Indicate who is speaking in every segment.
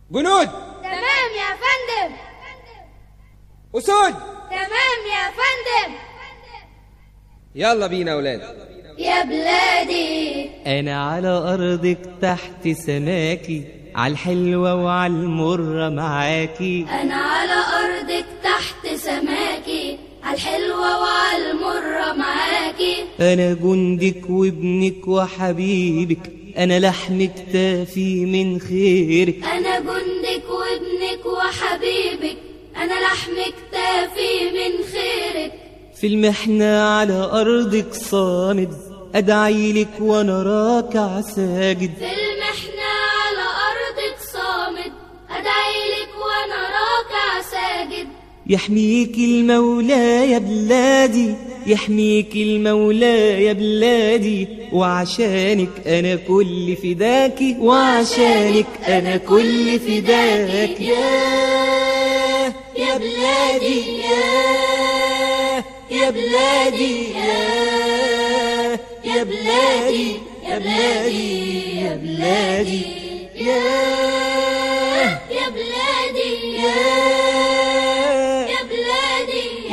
Speaker 1: جنود
Speaker 2: تمام يا فندم
Speaker 1: أسود
Speaker 2: تمام يا فندم
Speaker 1: يلا بينا يا ولاد
Speaker 2: يا بلادي
Speaker 3: أنا على أرضك تحت سماكي عالحلوة وعالمرة معاكي
Speaker 2: أنا على أرضك تحت سماكي عالحلوة وعالمرة معاكي
Speaker 3: أنا جندك وابنك وحبيبك أنا لحم كتافي من خيرك
Speaker 2: أنا جندك وابنك وحبيبك أنا لحم كتافي من خيرك
Speaker 3: في المحنة على أرضك صامد أدعي لك وأنا راكع ساجد
Speaker 2: في المحنة على أرضك صامد أدعي لك وأنا راكع ساجد
Speaker 3: يحميك المولى يا بلادي يحميك المولى يا بلادي وعشانك أنا كل فداكي وعشانك أنا كل فداكي يا يا بلادي يا يا بلادي يا يا بلادي يا بلادي يا بلادي يا
Speaker 2: يا بلادي
Speaker 3: يا
Speaker 2: يا بلادي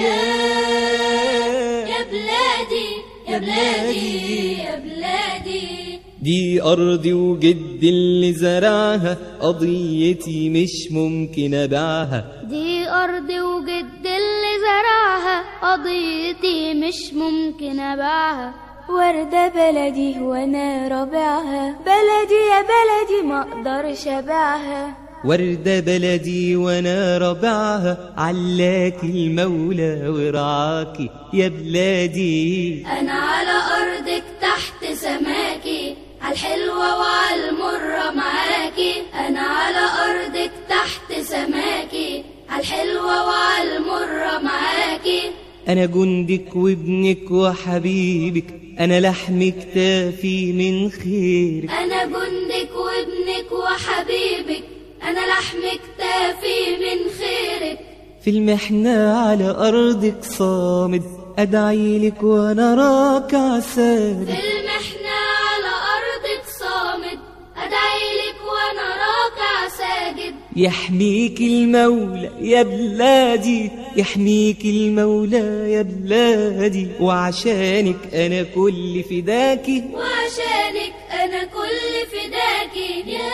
Speaker 2: يا بلادي يا بلادي يا بلادي
Speaker 3: دي أرضي وجد اللي زرعها قضيتي مش ممكن أبيعها
Speaker 2: دي أرضي وجد اللي زرعها قضيتي مش ممكن أبيعها
Speaker 4: وردة بلدي وانا رابعها بلدي يا بلدي ما اقدرش ابيعها
Speaker 3: وردة بلدي وانا ربعها علاك المولى ورعاكي يا بلادي
Speaker 2: أنا على أرضك تحت سماكي عالحلوة وعالمرة معاكي أنا على أرضك تحت سماكي عالحلوة وعالمرة معاكي
Speaker 3: أنا جندك وابنك وحبيبك أنا لحم كتافي من خيرك
Speaker 2: أنا جندك وابنك وحبيبك أنا لحم كتافي من خيرك
Speaker 3: في المحنة على أرضك صامد أدعي لك وأنا راكع ساجد
Speaker 2: في المحنة على أرضك صامد أدعي لك وأنا راكع ساجد
Speaker 3: يحميك المولى يا بلادي يحميك المولى يا بلادي وعشانك أنا كل فداكي
Speaker 2: وعشانك أنا كل فداكي يا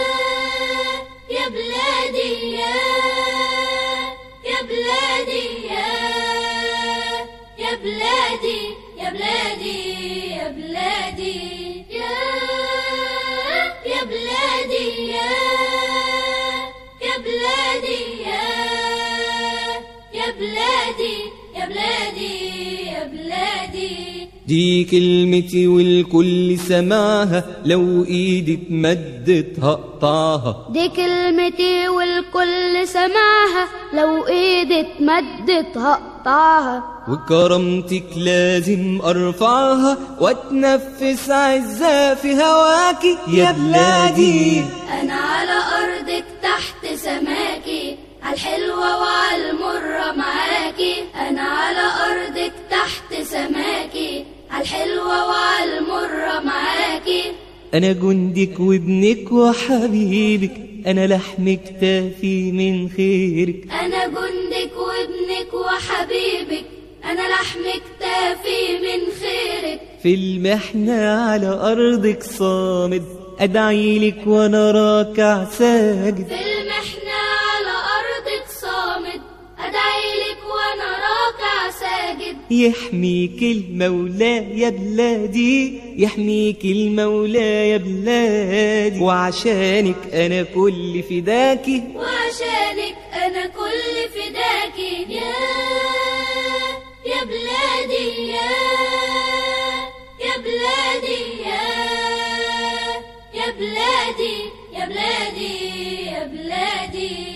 Speaker 2: يا بلادي يا يا بلادي يا يا بلادي يا بلادي يا بلادي يا يا بلادي يا يا بلادي يا يا بلادي يا بلادي يا بلادي
Speaker 3: دي كلمتي والكل سمعها لو ايدي اتمدت هقطعها
Speaker 2: دي كلمتي والكل سمعها لو ايدي اتمدت هقطعها
Speaker 3: وكرامتك لازم ارفعها واتنفس عزة في هواكي يا بلادي
Speaker 2: انا على ارضك تحت سماكي عالحلوة وعالمرة معاكي انا على ارضك تحت سماكي عالحلوة وعالمرة معاكي
Speaker 3: انا جندك وابنك وحبيبك انا لحم كتافي من خيرك
Speaker 2: انا جندك وابنك وحبيبك انا لحم كتافي من خيرك
Speaker 3: في المحنة على أرضك صامد أدعي لك وأنا راكع ساجد
Speaker 2: في المحنة على أرضك صامد أدعي لك وأنا راكع ساجد
Speaker 3: يحميك المولى يا بلادي يحميك المولى يا بلادي وعشانك أنا كل فداكي
Speaker 2: وعشانك أنا كل فداكي يا يا بلادي يا يا بلادي يا يا بلادي يا بلادي يا بلادي